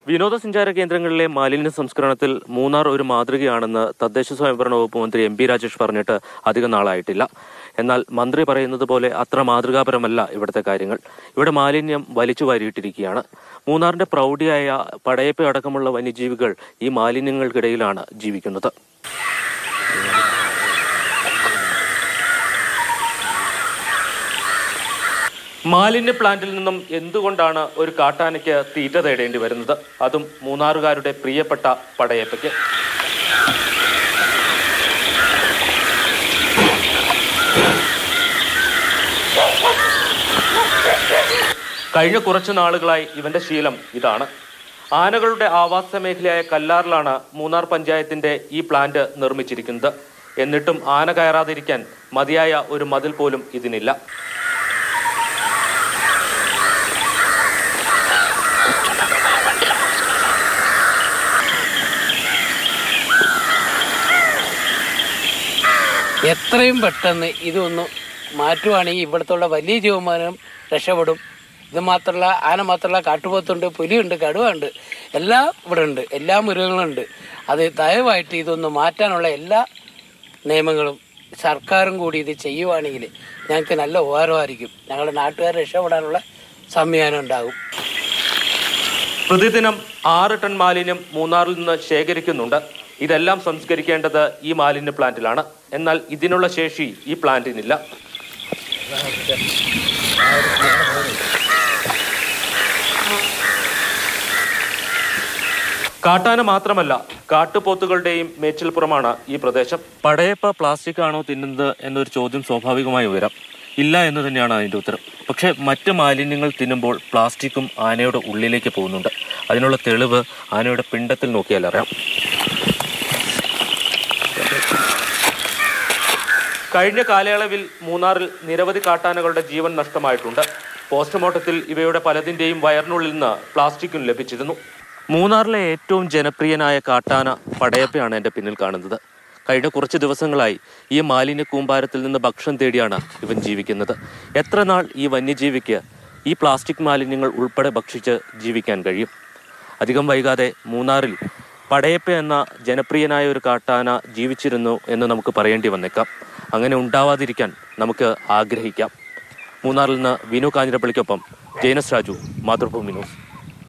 വിനോദസഞ്ചാര കേന്ദ്രങ്ങളിലെ മാലിന്യ സംസ്കരണത്തിൽ മൂന്നാർ ഒരു മാതൃകയാണെന്ന് തദ്ദേശ സ്വയംഭരണ വകുപ്പ് മന്ത്രി എം പി രാജേഷ് പറഞ്ഞിട്ട് അധികം നാളായിട്ടില്ല എന്നാൽ മന്ത്രി പറയുന്നത് പോലെ അത്ര മാതൃകാപരമല്ല ഇവിടുത്തെ കാര്യങ്ങൾ ഇവിടെ മാലിന്യം വലിച്ചു വാരിയിട്ടിരിക്കുകയാണ് മൂന്നാറിന്റെ പ്രൗഢിയായ പടയപ്പ അടക്കമുള്ള വന്യജീവികൾ ഈ മാലിന്യങ്ങൾക്കിടയിലാണ് ജീവിക്കുന്നത് മാലിന്യ പ്ലാന്റിൽ നിന്നും എന്തുകൊണ്ടാണ് ഒരു കാട്ടാനയ്ക്ക് തീറ്റ തേടേണ്ടി വരുന്നത് അതും മൂന്നാറുകാരുടെ പ്രിയപ്പെട്ട പടയപ്പയ്ക്ക് കഴിഞ്ഞ കുറച്ചു നാളുകളായി ഇവന്റെ ശീലം ഇതാണ് ആനകളുടെ ആവാസ മേഖലയായ കല്ലാറിലാണ് മൂന്നാർ പഞ്ചായത്തിന്റെ ഈ പ്ലാന്റ് നിർമ്മിച്ചിരിക്കുന്നത് എന്നിട്ടും ആന കയറാതിരിക്കാൻ മതിയായ ഒരു മതിൽ പോലും ഇതിനില്ല എത്രയും പെട്ടെന്ന് ഇതൊന്ന് മാറ്റുവാണെങ്കിൽ ഇവിടുത്തുള്ള വലിയ ജീവന്മാരും രക്ഷപ്പെടും ഇത് മാത്രമല്ല ആന മാത്രമല്ല കാട്ടുപോത്തുണ്ട് പുലിയുണ്ട് കടുവയുണ്ട് എല്ലാം ഇവിടെ ഉണ്ട് എല്ലാ മൃഗങ്ങളുണ്ട് അത് ദയവായിട്ട് ഇതൊന്ന് മാറ്റാനുള്ള എല്ലാ നിയമങ്ങളും സർക്കാരും കൂടി ഇത് ചെയ്യുവാണെങ്കിൽ ഞങ്ങൾക്ക് നല്ല ഉപകാരമായിരിക്കും ഞങ്ങളുടെ നാട്ടുകാർ രക്ഷപ്പെടാനുള്ള സംവിധാനം ഉണ്ടാകും പ്രതിദിനം ആറ് ടൺ മാലിന്യം മൂന്നാറിൽ നിന്ന് ശേഖരിക്കുന്നുണ്ട് ഇതെല്ലാം സംസ്കരിക്കേണ്ടത് ഈ മാലിന്യ പ്ലാന്റിലാണ് എന്നാൽ ഇതിനുള്ള ശേഷി ഈ പ്ലാന്റിനില്ല കാട്ടാന മാത്രമല്ല കാട്ടുപോത്തുകളുടെയും മേച്ചിൽപ്പുറമാണ് ഈ പ്രദേശം പടയപ്പ പ്ലാസ്റ്റിക് ആണോ തിന്നുന്നത് എന്നൊരു ചോദ്യം സ്വാഭാവികമായി ഉയരാം ഇല്ല എന്ന് തന്നെയാണ് അതിന്റെ ഉത്തരം പക്ഷേ മറ്റ് മാലിന്യങ്ങൾ തിന്നുമ്പോൾ പ്ലാസ്റ്റിക്കും ആനയുടെ ഉള്ളിലേക്ക് പോകുന്നുണ്ട് അതിനുള്ള തെളിവ് ആനയുടെ പിണ്ടത്തിൽ നോക്കിയാൽ അറിയാം കഴിഞ്ഞ കാലയളവിൽ മൂന്നാറിൽ നിരവധി കാട്ടാനകളുടെ ജീവൻ നഷ്ടമായിട്ടുണ്ട് പോസ്റ്റ്മോർട്ടത്തിൽ ഇവയുടെ പലതിന്റെയും വയറിനുള്ളിൽ നിന്ന് പ്ലാസ്റ്റിക്കും ലഭിച്ചിരുന്നു മൂന്നാറിലെ ഏറ്റവും ജനപ്രിയനായ കാട്ടാന പടയപ്പയാണ് എൻ്റെ പിന്നിൽ കാണുന്നത് കഴിഞ്ഞ കുറച്ച് ദിവസങ്ങളായി ഈ മാലിന്യ കൂമ്പാരത്തിൽ നിന്ന് ഭക്ഷണം തേടിയാണ് ഇവൻ ജീവിക്കുന്നത് എത്ര നാൾ ഈ വന്യജീവിക്ക് ഈ പ്ലാസ്റ്റിക് മാലിന്യങ്ങൾ ഉൾപ്പെടെ ഭക്ഷിച്ച് ജീവിക്കാൻ കഴിയും അധികം വൈകാതെ മൂന്നാറിൽ പടയപ്പ എന്ന ജനപ്രിയനായ ഒരു കാട്ടാന ജീവിച്ചിരുന്നു എന്ന് നമുക്ക് പറയേണ്ടി വന്നേക്കാം അങ്ങനെ ഉണ്ടാവാതിരിക്കാൻ നമുക്ക് ആഗ്രഹിക്കാം മൂന്നാറിൽ നിന്ന് വിനു കാഞ്ഞിരപ്പള്ളിക്കൊപ്പം ജയനസ് രാജു മാതൃഭൂമി ന്യൂസ്